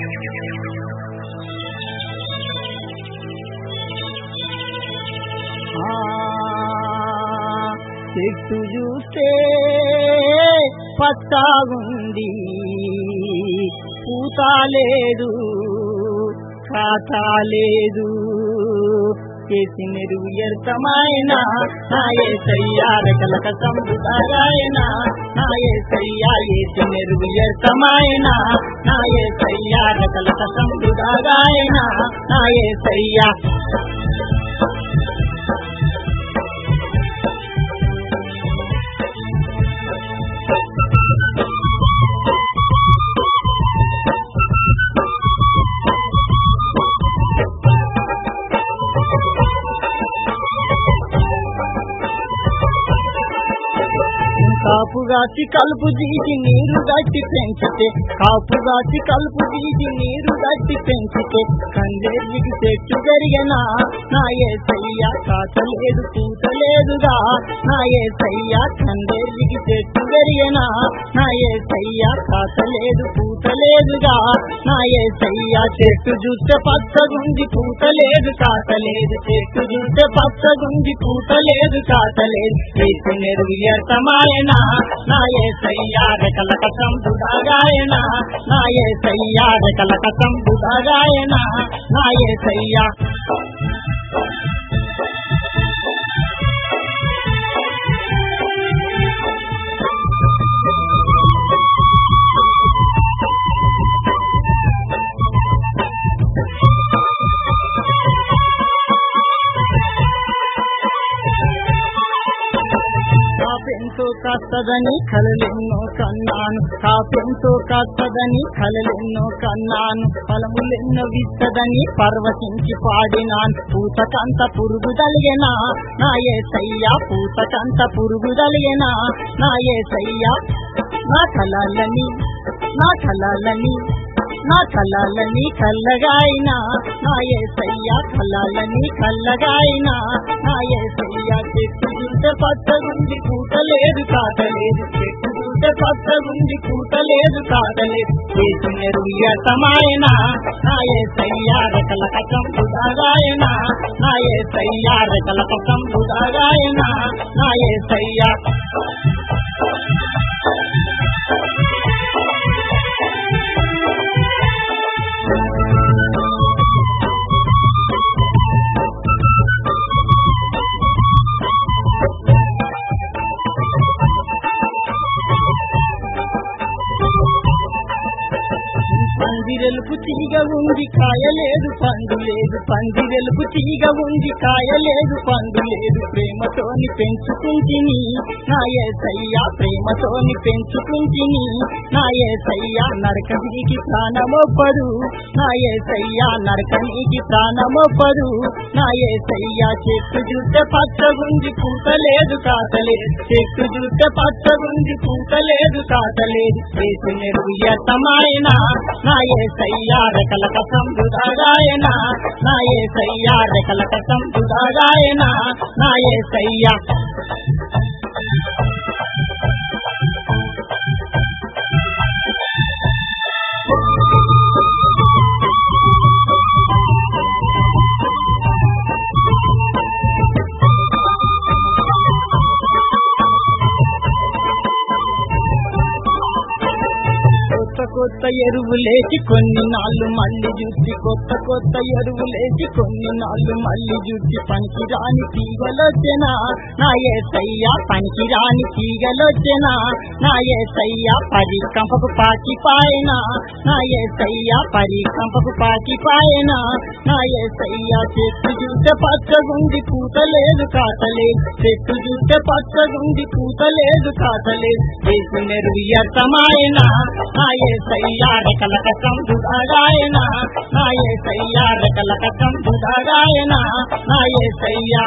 ఆ, చెట్టు చూస్తే పచ్చాగుంది పూత లేదు కాత లేదు చేసి మెరుగు ఎర్తమాయన నాయే సయ్యారకలక సంబుతారాయన నాయే సయ్యా ఏసి మెరుగు ఎర్తమాయన నాయే సయ్యారకలక సంబుతారాయన నాయే సయ్యా కాపుగాచి కలుపు తీసి నీరు గట్టి పెంచితే కాపుగాచి కలుపు తీసి నీరు గట్టి పెంచితే కందేరికి చెట్టు జరిగనా నా ఏసయ్య కాతలేదు పూతలేదుగా నా ఏసయ్య కందేరికి చెట్టు జరిగనా నా ఏసయ్య కాతలేదు పూతలేదుగా నా ఏసయ్య చెట్టు చూస్తే పచ్చగుంది పూతలేదు కాతలేదు చెట్టు చూస్తే పచ్చగుంది పూతలేదు కాతలేదు వేసి నెరుగు ఎర్తమాయన నా ఏసయ్యాడ కలక సంబుదాగాయన నా ఏసయ్యాడ కలక సంబుదాగాయన నా ఏసయ్యా కాపెంతో కాస్తదని కలలెన్నో కన్నాను కాపెంతో కాస్తదని కలలెన్నో కన్నాను ఫలములెన్నో విత్తదని పర్వతించి పాడినాను పూతకంత పురుగు తలిగెనా నా ఏసయ్యా పూతకంత పురుగు తలిగెనా నా ఏసయ్యా నా కళలని నా కళలని నా కళలని కళ్ళగాయినా నా ఏసయ్య కళలని కళ్ళగాయినా నా ఏసయ్య చెట్టు చూస్తే పచ్చగుంది కూటలేదు కాటలేదు చెట్టు చూస్తే పచ్చగుంది కూటలేదు కాటలేదు చేసి నెరుయతమాయన నా ఏసయ్య రకలక కంపుదాగాయన నా ఏసయ్య రకలక కంపుదాగాయన నా ఏసయ్య పందిరెలుపు తీగ ఉంది కాయలేదు పండు లేదు పందిరెలుపు తీగ ఉంది కాయలేదు పండు లేదు ప్రేమతోని పెంచుకుంటిని నా ఏసయ్యా ప్రేమతోని పెంచుకుంటిని నా ఏసయ్యా నరకనీకి ప్రాణమొప్పరు నా ఏసయ్యా నరకనీకి ప్రాణమొప్పరు నా ఏసయ్యా చెట్టు చూస్తే పచ్చగుంది పూతలేదు కాతలేదు చెట్టు చూస్తే పచ్చగుంది పూతలేదు కాతలేదు చేసి నెరుగు ఎత్తమాయన నా ఏసయ్యా రెకలక సంబుదాగాయన నా ఏసయ్యా రెకలక సంబుదాగాయన నా ఏసయ్యా కొత్త కొత్త ఎరువులేసి కొన్ని నాళ్ళు మళ్ళీ జుట్టి కొత్త కొత్త ఎరువులేసి కొన్ని నాళ్ళు మళ్ళీ జుట్టి పనికిరాని తీగలొచ్చెనా నా ఏసయ్యా పనికిరాని తీగలొచ్చెనా నా ఏసయ్యా పరికంపకు పాకిపాయన నా ఏసయ్యా పరికంపకు పాకిపాయన నా ఏసయ్యా చెట్టు చూస్తే పచ్చగుంది పూతలేదు కాతలేదు చెట్టు చూస్తే పచ్చగుంది పూతలేదు కాతలేదు చేసి మెరుగు ఎర్తమాయన నా ఏసయ్యా రెకలక సంబుదాగాయన నా ఏసయ్యా రెకలక సంబుదాగాయన నా ఏసయ్యా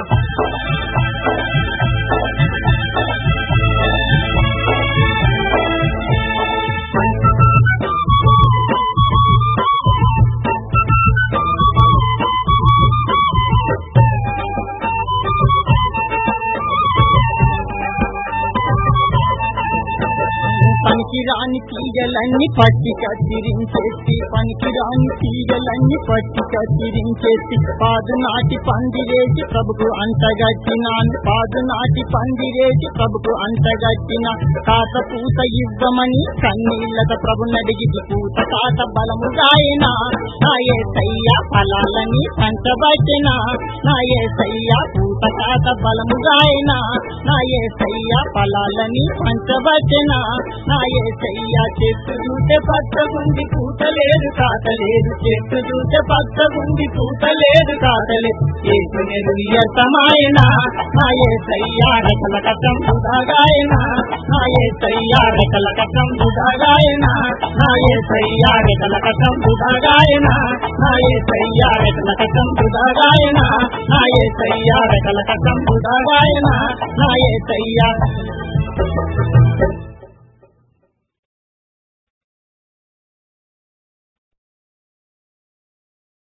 పనికిరాని తీగల తీగలన్నీ పట్టి కత్తిరించేసి పనికిరాని తీగలన్నీ పట్టి కత్తిరించేసి పాదు నాటి పందిరేసి ప్రభుకు అంటగట్టినాను పాదు నాటి పందిరేసి ప్రభుకు అంటగట్టిన కాత పూత ఇవ్వమని కన్నీళ్ళత ప్రభునడిగి పూత కాత బలముగాయన నా ఏసయ్య ఫలాలని పంచబట్టిన నా ఏసయ్య పూత కాత బలముగాయన నా ఏసయ్య ఫలాలని పంచబట్టిన నా ఏసయ్య చెట్టు చూస్తే పచ్చగుండి పూతలేదు కాతలేదు చెట్టు చూస్తే పచ్చగుండి పూతలేదు కాతలేదు ఏసు నిర్వియతమాయన నా ఏసయ్య రకల కథం బుధగాయన నా ఏసయ్య రకల కథం బుధగాయన నా ఏసయ్య రకల కథం బుధగాయన నా ఏసయ్య రకల కథం బుధగాయన నా ఏసయ్య రకల కథం బుధగాయన నా ఏసయ్య